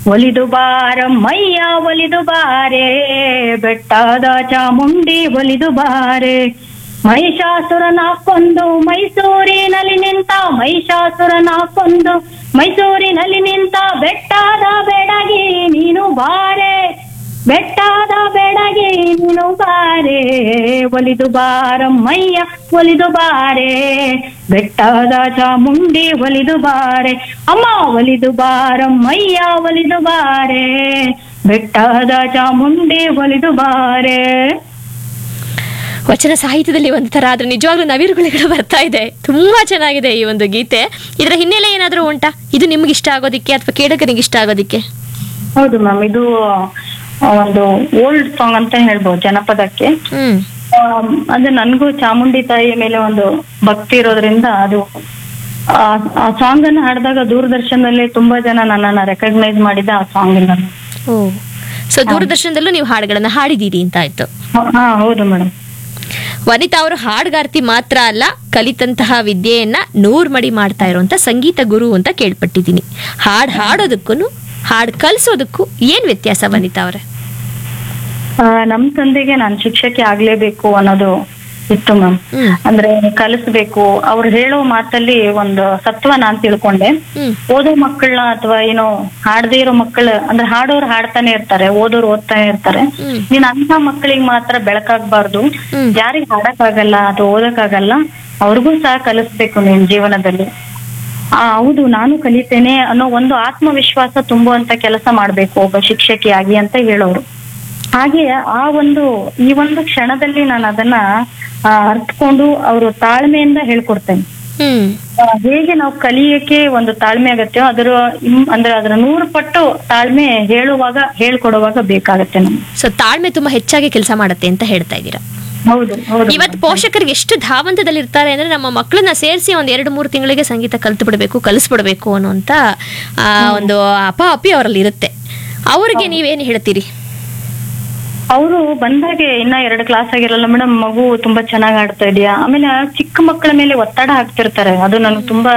ಒಲಿದು ಬಾರಮ್ಮಯ್ಯ ಒಲಿದು ಬಾರೆ ಬೆಟ್ಟದ ಚಾಮುಂಡಿ ಒಲಿದು ಬಾರೆ ಮಹಿಷಾಸುರನ ಕೊಂದು ಮೈಸೂರಿನಲ್ಲಿ ನಿಂತ ಮಹಿಷಾಸುರನ ಕೊಂದು ಮೈಸೂರಿನಲ್ಲಿ ನಿಂತ ಬೆಟ್ಟದ ಬೆಡಗಿ ನೀನು ಬಾರೆ ಬೆಟ್ಟದ ಬೆಡಗಿ ನೀನು ಬಾರೆ ಒಲಿದು ಬಾರಮ್ಮಯ್ಯ ಒಲಿದು ಬಾರೆ ಬೆಟ್ಟದ ಚಾಮುಂಡಿ ಒಲಿದು ಬಾರೆ ಅಮ್ಮ ಒಲಿದು ಬಾರಮ್ಮಯ್ಯ ಒಲಿದು ಬಾರೆ ಬೆಟ್ಟದ ಚಾಮುಂಡಿ ಒಲಿದು ಬಾರೆ ವಚನ ಸಾಹಿತ್ಯದಲ್ಲಿ ಒಂದು ತರ ಆದ್ರೆ ನಿಜವಾಗ್ಲೂ ನವಿರುಗಳು ಬರ್ತಾ ಇದೆ ತುಂಬಾ ಚೆನ್ನಾಗಿದೆ ಈ ಒಂದು ಗೀತೆ ಇದರ ಹಿನ್ನೆಲೆ ಏನಾದರೂ ಉಂಟಾ ಇದು ನಿಮ್ಗೆ ಇಷ್ಟ ಆಗೋದಿಕ್ಕೆ ಅಥವಾ ಕೇಳಕನಿಗೆ ಇಷ್ಟ ಆಗೋದಿಕ್ಕೆ ಹೌದು ಮ್ಯಾಮ್ ಇದು ಆ, ಒಂದು ಓಲ್ಡ್ ಸಾಂಗ್ ಅಂತ ಹೇಳ್ಬೋದು ಜನಪದಕ್ಕೆ ಹ್ಮ್ ಆ, ಅಂದ್ರೆ ನನ್ಗೂ ಚಾಮುಂಡಿ ತಾಯಿಯ ಮೇಲೆ ಒಂದು ಭಕ್ತಿ ಇರೋದ್ರಿಂದ ಅದು ಆ ಸಾಂಗ್ ಅನ್ನು ಹಾಡಿದಾಗ ದೂರದರ್ಶನದಲ್ಲಿ ತುಂಬಾ ಜನ ನನ್ನನ್ನ ರೆಕಗ್ನೈಸ್ ಮಾಡಿದ ಆ ಸಾಂಗ್ ಇಂದ ಓ ಸೊ ದೂರದರ್ಶನದಲ್ಲೂ ನೀವು ಹಾಡುಗಳನ್ನ ಹಾಡಿದ್ದೀರಿ ಅಂತ ಆಯ್ತು ಹಾ ಹೌದು ಮೇಡಮ್ ವನಿತಾ ಅವರು ಹಾಡುಗಾರ್ತಿ ಮಾತ್ರ ಅಲ್ಲ ಕಲಿತಂತಹ ವಿದ್ಯೆಯನ್ನ ನೂರ್ ಮಡಿ ಮಾಡ್ತಾ ಇರುವಂತ ಸಂಗೀತ ಗುರು ಅಂತ ಕೇಳ್ಪಟ್ಟಿದ್ದೀನಿ ಹಾಡ್ ಹಾಡೋದಕ್ಕೂ ಹಾಡ್ ಕಲಿಸೋದಕ್ಕೂ ಏನ್ ವ್ಯತ್ಯಾಸ ವನಿತಾ ಅವರೇ ನಮ್ ತಂದೆಗೆ ನಾನು ಶಿಕ್ಷಕಿ ಆಗ್ಲೇಬೇಕು ಅನ್ನೋದು ಇತ್ತು ಮ್ಯಾಮ್ ಹ್ಮ್ ಅಂದ್ರೆ ಕಲಿಸ್ಬೇಕು ಅವ್ರು ಹೇಳೋ ಮಾತಲ್ಲಿ ಒಂದು ಸತ್ವ ನಾನ್ ತಿಳ್ಕೊಂಡೆ ಹ್ಮ್ ಓದೋ ಮಕ್ಕಳನ್ನ ಅಥವಾ ಏನೋ ಹಾಡದೇ ಇರೋ ಮಕ್ಕಳು ಅಂದ್ರೆ ಹಾಡೋರು ಹಾಡ್ತಾನೆ ಇರ್ತಾರೆ ಓದೋರು ಓದ್ತಾನೆ ಇರ್ತಾರೆ ಹ್ಮ್. ನೀನ್ ಅಂತ ಮಕ್ಕಳಿಗೆ ಮಾತ್ರ ಬೆಳಕಾಗ್ಬಾರ್ದು ಹ್ಮ್. ಯಾರಿಗ್ ಹಾಡಕ್ಕಾಗಲ್ಲ ಅಥವಾ ಓದಕ್ಕಾಗಲ್ಲ ಅವ್ರಿಗೂ ಸಹ ಕಲಿಸ್ಬೇಕು ನೀನ್ ಜೀವನದಲ್ಲಿ ಆ ಹೌದು ನಾನು ಕಲಿತೇನೆ ಅನ್ನೋ ಒಂದು ಆತ್ಮವಿಶ್ವಾಸ ತುಂಬುವಂತ ಕೆಲಸ ಮಾಡ್ಬೇಕು ಒಬ್ಬ ಶಿಕ್ಷಕಿಯಾಗಿ ಅಂತ ಹೇಳೋರು ಹಾಗೆ ಆ ಒಂದು ಈ ಒಂದು ಕ್ಷಣದಲ್ಲಿ ನಾನು ಅದನ್ನ ಆ, ಅರ್ಥಕೊಂಡು ಅವರು ತಾಳ್ಮೆಯಿಂದ ಹೇಳ್ಕೊಡ್ತೇನೆ ಹ್ಮ್ ಆ, ಹೇಗೆ ನಾವು ಕಲಿಯಕ್ಕೆ ಒಂದು ತಾಳ್ಮೆ ಅಗತ್ಯೋ ಅದರ ಇಮ್- ಅಂದ್ರೆ ಅದರ ನೂರು ಪಟ್ಟು ತಾಳ್ಮೆ ಹೇಳುವಾಗ ಹೇಳ್ಕೊಡುವಾಗ ಬೇಕಾಗತ್ತೆ ನಮ್ಗೆ ಸೊ ತಾಳ್ಮೆ ತುಂಬಾ ಹೆಚ್ಚಾಗಿ ಕೆಲಸ ಮಾಡುತ್ತೆ ಅಂತ ಹೇಳ್ತಾ ಇದ್ದೀರಾ ಹೌದು ಹೌದು ಇವತ್ತು ಪೋಷಕರಿಗೆ ಎಷ್ಟು ಧಾವಂತದಲ್ಲಿ ಇರ್ತಾರೆ ಅಂದ್ರೆ ನಮ್ಮ ಮಕ್ಕಳನ್ನ ಸೇರಿಸಿ ಒಂದ್ ಎರಡು ಮೂರು ತಿಂಗಳಿಗೆ ಸಂಗೀತ ಕಲ್ತು ಬಿಡಬೇಕು ಕಲಿಸ್ಬಿಡ್ಬೇಕು ಅನ್ನುವಂತ ಆ, ಒಂದು ಅಪ ಅಪಿ ಅವರಲ್ಲಿ ಇರುತ್ತೆ ಅವ್ರಿಗೆ ನೀವೇನು ಹೇಳ್ತೀರಿ ಅವರು ಬಂದಾಗೆ ಇನ್ನ ಎರಡು ಕ್ಲಾಸ್ ಆಗಿರಲ್ಲ ಮೇಡಮ್ ಮಗು ತುಂಬಾ ಚೆನ್ನಾಗ್ ಆಡ್ತಾ ಇದೆಯಾ ಆಮೇಲೆ ಚಿಕ್ಕ ಮಕ್ಕಳ ಮೇಲೆ ಒತ್ತಡ ಹಾಕ್ತಿರ್ತಾರೆ ಅದು ನನಗೆ ತುಂಬಾ